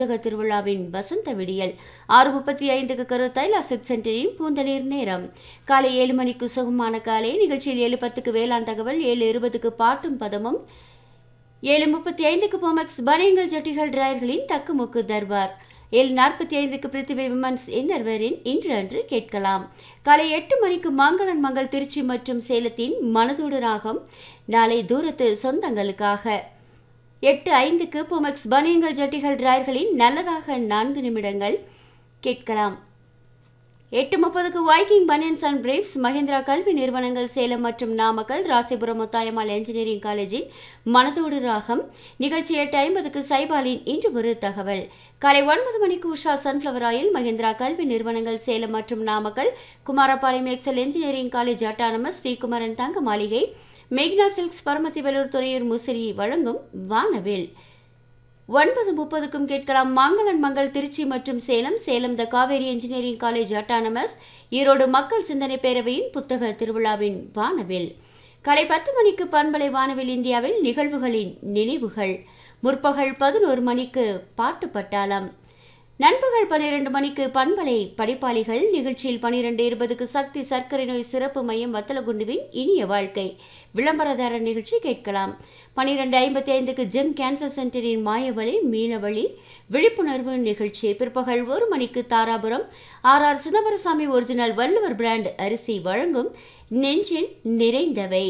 புத்தக திருவிழாவின் வசந்த விடியல் ஆறு முப்பத்தி ஐந்துக்கு கருத்தாய் லாசிக் சென்டரின் பூந்தளிர் நேரம் காலை ஏழு மணிக்கு சுகமான காலை நிகழ்ச்சியில் ஏழு பத்துக்கு வேளாண் தகவல் ஏழு இருபதுக்கு பாட்டும் பதமும் ஏழு முப்பத்தி ஐந்துக்கு போமக்ஸ் பனியன்கள் ஜட்டிகள் டிராயர்களின் தக்குமுக்கு தர்பார் ஏழு நாற்பத்தி ஐந்துக்கு பிருத்திவி விமன்ஸ் இன்னர்வரின் இன்று அன்று கேட்கலாம் காலை எட்டு மணிக்கு மாங்கலன் மங்கள் திருச்சி மற்றும் சேலத்தின் மனதோடு ராகம் நாளை தூரத்து சொந்தங்களுக்காக எட்டு ஐந்துக்கு புமெக்ஸ் பனியன்கள் ஜட்டிகள் டிராயர்களின் நல்லதாக நான்கு நிமிடங்கள் கேட்கலாம் எட்டு முப்பதுக்கு Viking banians and briefs Mahindra கல்வி நிறுவனங்கள் சேலம் மற்றும் நாமக்கல் ராசிபுரம் முத்தாயம்மாள் என்ஜினியரிங் காலேஜின் மனதோடு ராகம் நிகழ்ச்சி எட்டு ஐம்பதுக்கு சைபாலின் இன்று ஒரு தகவல் காலை ஒன்பது மணிக்கு உஷா சன்ஃப்ளவர் ஆயில் மஹிந்திரா கல்வி நிறுவனங்கள் சேலம் மற்றும் Namakkal Kumarapalayam Excel engineering college autonomous Srikumaran Thanga Maligai மேக்னா சில்க்ஸ் பரமத்தி வேலூர் துறையூர் முசிறி வழங்கும் வானவில் ஒன்பது முப்பதுக்கும் கேட்கலாம் மாங்கலன் மங்கள் திருச்சி மற்றும் Salem Salem the Kaveri engineering college autonomous Erode மக்கள் சிந்தனை பேரவையின் புத்தக திருவிழாவின் வானவில் காலை பத்து மணிக்கு பண்பலை வானவில் இந்தியாவில் நிகழ்வுகளின் நினைவுகள் முற்பகல் பதினோரு மணிக்கு பாட்டு பட்டாளம் நண்பகல் பன்னிரண்டு மணிக்கு பண்பலை படைப்பாளிகள் நிகழ்ச்சியில் பனிரெண்டு இருபதுக்கு சக்தி சர்க்கரை நோய் சிறப்பு மையம் வத்தலகுண்டுவின் இனிய வாழ்க்கை விளம்பரதார நிகழ்ச்சி கேட்கலாம் பனிரெண்டு ஐம்பத்தி ஐந்துக்கு ஜெம் கேன்சர் சென்டரின் மாயவழி மீனவழி விழிப்புணர்வு நிகழ்ச்சி பிற்பகல் ஒரு மணிக்கு Dharapuram R R Chidambarasamy original Valluvar brand அரிசி வழங்கும் நெஞ்சில் நிறைந்தவை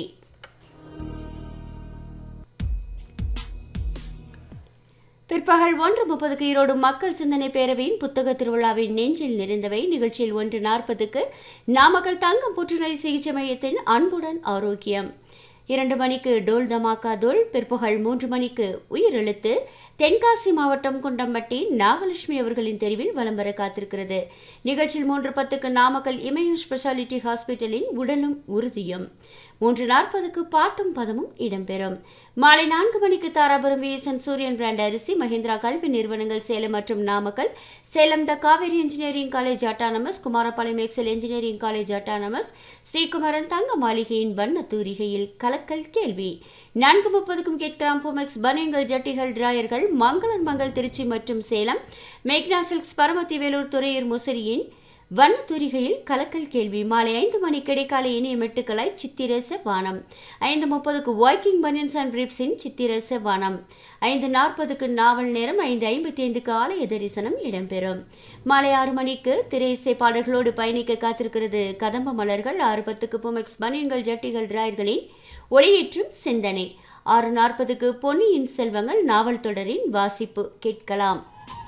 பிற்பகல் ஒன்று முப்பதுக்கு ஈரோடு மக்கள் சிந்தனை பேரவையின் புத்தக திருவிழாவின் நெஞ்சில் நிறைந்தவை நிகழ்ச்சியில் ஒன்று நாற்பதுக்கு நாமக்கல் தங்கம் புற்றுநோய் சிகிச்சை மையத்தின் அன்புடன் ஆரோக்கியம் இரண்டு மணிக்கு டோல் தமாக்கா தோல் பிற்பகல் மூன்று மணிக்கு உயிரெழுத்து தென்காசி மாவட்டம் குண்டம்பட்டி நாகலட்சுமி அவர்களின் தெருவில் வலம் வர காத்திருக்கிறது நிகழ்ச்சியில் மூன்று பத்துக்கு நாமக்கல் இமயம் ஸ்பெஷாலிட்டி ஹாஸ்பிட்டலின் உடலும் உறுதியும் மூன்று நாற்பதுக்கு பாட்டும் பதமும் இடம்பெறும் மாலை நான்கு மணிக்கு தாராபுரம் விஎஸ்என் சூரியன் பிராண்ட் அரிசி மஹிந்திரா கல்வி நிறுவனங்கள் சேலம் மற்றும் Namakkal Salem the Kaveri engineering college autonomous Kumarapalayam Excel engineering college autonomous Srikumaran Thanga மாளிகையின் வண்ண தூரிகையில் கலக்கல் கேள்வி நான்கு முப்பதுக்கும் கேட்கலாம் புமெக்ஸ் பனியன்கள் ஜட்டிகள் டிராயர்கள் மங்களன் மங்கள் திருச்சி மற்றும் சேலம் மேக்னா சில்க்ஸ் பரமத்தி வேலூர் துறையூர் முசிறியின் வண்ணத்தூரிகையில் கலக்கல் கேள்வி மாலை ஐந்து மணி கிடைக்கால இனிய மெட்டுக்களாய் சித்திரச வானம் ஐந்து முப்பதுக்கு வாக்கிங் பனியன்ஸ் அண்ட் பிரீப்ஸின் சித்திரச வானம் ஐந்து நாற்பதுக்கு நாவல் நேரம் ஐந்து ஐம்பத்தி ஐந்துக்கு ஆலய தரிசனம் இடம்பெறும் மாலை ஆறு மணிக்கு திரையிசை பாடல்களோடு பயணிக்க காத்திருக்கிறது கதம்ப மலர்கள் ஆறு பத்துக்கு புமெக்ஸ் பனியன்கள் ஜட்டிகள் டிராயர்களின் ஒளியேற்றும் சிந்தனை ஆறு நாற்பதுக்கு பொன்னியின் செல்வங்கள் நாவல் தொடரின் வாசிப்பு கேட்கலாம்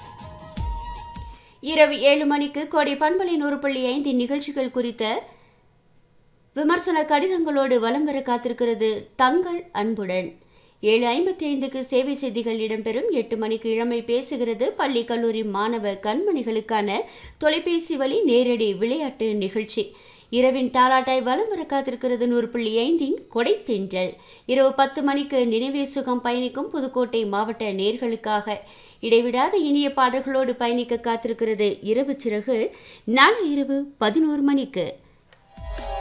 இரவு ஏழு மணிக்கு கோடை பண்பலை நூறு புள்ளி ஐந்து நிகழ்ச்சிகள் குறித்த விமர்சன கடிதங்களோடு வலம் வர காத்திருக்கிறது தங்கள் அன்புடன் ஏழு ஐம்பத்தி ஐந்துக்கு சேவை செய்திகள் இடம்பெறும் எட்டு மணிக்கு இளமை பேசுகிறது பள்ளி கல்லூரி மாணவ கண்மணிகளுக்கான தொலைபேசி வழி நேரடி விளையாட்டு நிகழ்ச்சி இரவின் தாலாட்டாய் வலம் வர காத்திருக்கிறது நூறு புள்ளி ஐந்தின் கொடை தென்றல் இரவு பத்து மணிக்கு நினைவே சுகம் பயணிக்கும் புதுக்கோட்டை மாவட்ட நேர்களுக்காக இடைவிடாத இனிய பாடல்களோடு பயணிக்க காத்திருக்கிறது இரவு சிறகு நாளை இரவு பதினோரு மணிக்கு